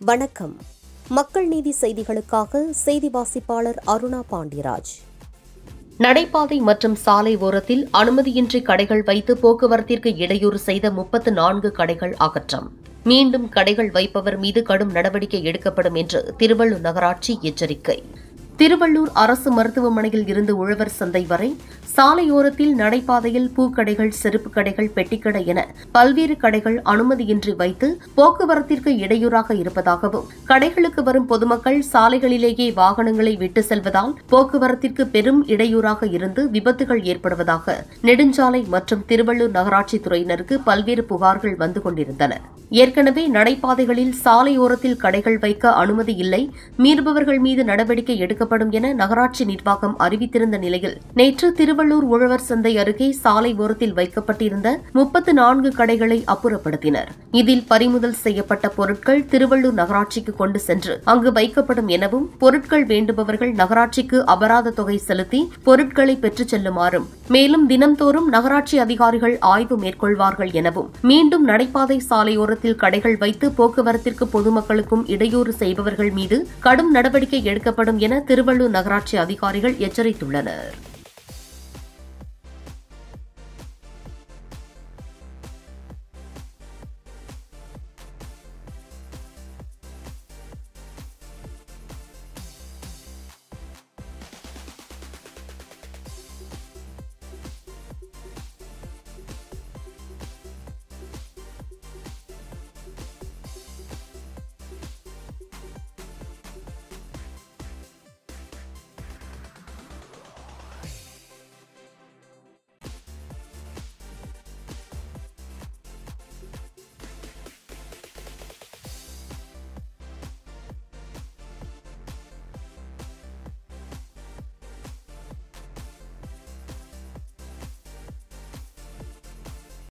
வணக்கம் மக்கள் நீதி செய்திகளுக்காக செய்தி வாசிப்பாளர் அருணா பாண்டியராஜ் நடைபாதை மற்றும் சாலை ஓரத்தில் அனுமதியின்றி கடைகள் வைத்து போக்குவரத்திற்கு இடையூறு செய்த முப்பத்து நான்கு கடைகள் அகற்றம் மீண்டும் கடைகள் வைப்பவர் மீது கடும் நடவடிக்கை எடுக்கப்படும் என்று திருவள்ளூர் நகராட்சி எச்சரிக்கை திருவள்ளூர் அரசு மருத்துவமனையில் இருந்து உழவர் சந்தை வரை சாலையோரத்தில் நடைபாதையில் பூக்கடைகள் செருப்பு கடைகள் பெட்டிக்கடை என பல்வேறு கடைகள் அனுமதியின்றி வைத்து போக்குவரத்திற்கு இடையூறாக இருப்பதாகவும் கடைகளுக்கு வரும் பொதுமக்கள் சாலைகளிலேயே வாகனங்களை விட்டு செல்வதால் போக்குவரத்திற்கு பெரும் இடையூறாக இருந்து விபத்துகள் ஏற்படுவதாக நெடுஞ்சாலை மற்றும் திருவள்ளூர் நகராட்சி துறையினருக்கு பல்வேறு புகார்கள் வந்து கொண்டிருந்தன ஏற்கனவே நடைபாதைகளில் சாலையோரத்தில் கடைகள் வைக்க அனுமதி இல்லை மீறுபவர்கள் மீது நடவடிக்கை எடுக்கப்படும் என நகராட்சி நிர்வாகம் அறிவித்திருந்த நிலையில் நேற்று திருவள்ளூர் உழவர் சந்தை அருகே சாலை ஓரத்தில் வைக்கப்பட்டிருந்த முப்பத்து நான்கு கடைகளை அப்புறப்படுத்தினர் இதில் பறிமுதல் செய்யப்பட்ட பொருட்கள் திருவள்ளூர் நகராட்சிக்கு கொண்டு சென்று அங்கு வைக்கப்படும் எனவும் பொருட்கள் வேண்டுபவர்கள் நகராட்சிக்கு அபராத தொகை செலுத்தி பொருட்களை பெற்றுச் செல்லுமாறும் மேலும் தினம்தோறும் நகராட்சி அதிகாரிகள் ஆய்வு மேற்கொள்வார்கள் எனவும் மீண்டும் நடைபாதை சாலையோரத்தில் கடைகள் வைத்து போக்குவரத்திற்கு பொதுமக்களுக்கும் இடையூறு செய்பவர்கள் மீது கடும் நடவடிக்கை எடுக்கப்படும் என திருவள்ளூர் நகராட்சி அதிகாரிகள் எச்சரித்துள்ளனர்